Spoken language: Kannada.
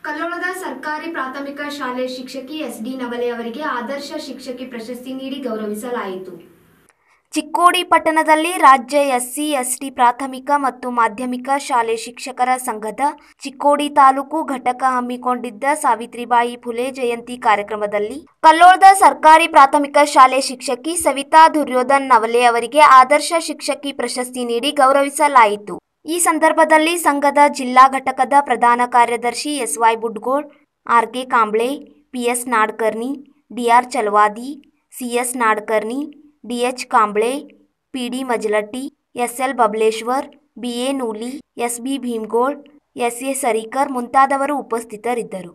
ಕಲ್ಲೋಳದ ಸರ್ಕಾರಿ ಪ್ರಾಥಮಿಕ ಶಾಲೆ ಶಿಕ್ಷಕಿ ಎಸ್ ಡಿ ನವಲೆ ಅವರಿಗೆ ಆದರ್ಶ ಶಿಕ್ಷಕಿ ಪ್ರಶಸ್ತಿ ನೀಡಿ ಗೌರವಿಸಲಾಯಿತು ಚಿಕ್ಕೋಡಿ ಪಟ್ಟಣದಲ್ಲಿ ರಾಜ್ಯ ಎಸ್ಸಿ ಎಸ್ಟಿ ಪ್ರಾಥಮಿಕ ಮತ್ತು ಮಾಧ್ಯಮಿಕ ಶಾಲೆ ಶಿಕ್ಷಕರ ಸಂಘದ ಚಿಕ್ಕೋಡಿ ತಾಲೂಕು ಘಟಕ ಹಮ್ಮಿಕೊಂಡಿದ್ದ ಸಾವಿತ್ರಿಬಾಯಿ ಫುಲೆ ಜಯಂತಿ ಕಾರ್ಯಕ್ರಮದಲ್ಲಿ ಕಲ್ಲೋಳದ ಸರ್ಕಾರಿ ಪ್ರಾಥಮಿಕ ಶಾಲೆ ಶಿಕ್ಷಕಿ ಸವಿತಾ ದುರ್ಯೋಧನ್ ನವಲೆ ಅವರಿಗೆ ಆದರ್ಶ ಶಿಕ್ಷಕಿ ಪ್ರಶಸ್ತಿ ನೀಡಿ ಗೌರವಿಸಲಾಯಿತು ಈ ಸಂದರ್ಭದಲ್ಲಿ ಸಂಘದ ಜಿಲ್ಲಾ ಘಟಕದ ಪ್ರಧಾನ ಕಾರ್ಯದರ್ಶಿ S Y Budgol R K Kamble P S Nadkarni D R Chalavadi C S Nadkarni D H Kamble P D Majalatti S L Babaleshwar B A Nooli S B Bhimgol S A Sarikar ಮುಂತಾದವರು ಉಪಸ್ಥಿತರಿದ್ದರು